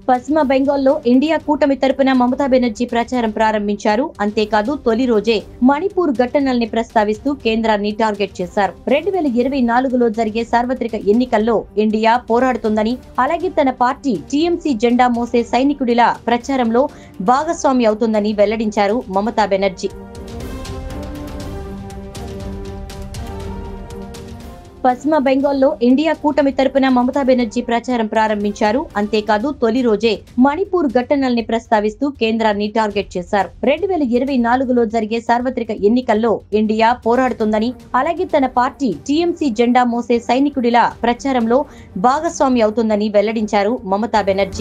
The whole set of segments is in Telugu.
పశ్చిమ బెంగాల్లో ఇండియా కూటమి తరపున మమతా బెనర్జీ ప్రచారం ప్రారంభించారు అంతేకాదు తొలి రోజే మణిపూర్ ఘటనల్ని ప్రస్తావిస్తూ కేంద్రాన్ని టార్గెట్ చేశారు రెండు వేల ఇరవై నాలుగులో జరిగే సార్వత్రిక ఎన్నికల్లో ఇండియా పోరాడుతుందని అలాగే తన పార్టీ టీఎంసీ జెండా మోసే సైనికుడిలా ప్రచారంలో భాగస్వామి అవుతుందని వెల్లడించారు మమతా బెనర్జీ పశ్చిమ బెంగాల్లో ఇండియా కూటమి తరపున మమతా బెనర్జీ ప్రచారం ప్రారంభించారు అంతేకాదు తొలి రోజే మణిపూర్ ఘటనల్ని ప్రస్తావిస్తూ కేంద్రాన్ని టార్గెట్ చేశారు రెండు వేల ఇరవై నాలుగులో జరిగే సార్వత్రిక ఎన్నికల్లో ఇండియా పోరాడుతుందని అలాగే తన పార్టీ టీఎంసీ జెండా మోసే సైనికుడిలా ప్రచారంలో భాగస్వామి అవుతుందని వెల్లడించారు మమతా బెనర్జీ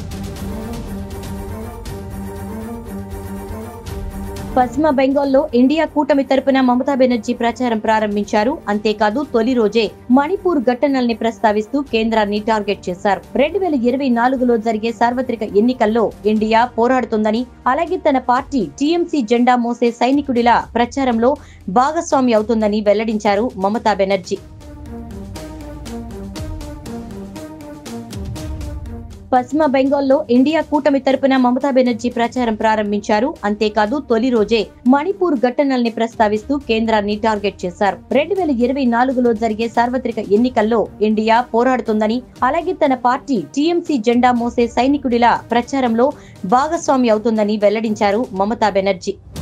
పశ్చిమ బెంగాల్లో ఇండియా కూటమి తరపున మమతా బెనర్జీ ప్రచారం ప్రారంభించారు అంతేకాదు తొలి రోజే మణిపూర్ ఘటనల్ని ప్రస్తావిస్తూ కేంద్రాన్ని టార్గెట్ చేశారు రెండు వేల ఇరవై నాలుగులో జరిగే సార్వత్రిక ఎన్నికల్లో ఇండియా పోరాడుతుందని అలాగే తన పార్టీ టీఎంసీ జెండా మోసే సైనికుడిలా ప్రచారంలో భాగస్వామి అవుతుందని వెల్లడించారు మమతా బెనర్జీ పశ్చిమ బెంగాల్లో ఇండియా కూటమి తరపున మమతా బెనర్జీ ప్రచారం ప్రారంభించారు అంతేకాదు తొలి రోజే మణిపూర్ ఘటనల్ని ప్రస్తావిస్తూ కేంద్రాన్ని టార్గెట్ చేశారు రెండు వేల ఇరవై నాలుగులో జరిగే సార్వత్రిక ఎన్నికల్లో ఇండియా పోరాడుతుందని అలాగే తన పార్టీ టీఎంసీ జెండా మోసే సైనికుడిలా ప్రచారంలో భాగస్వామి అవుతుందని వెల్లడించారు మమతా బెనర్జీ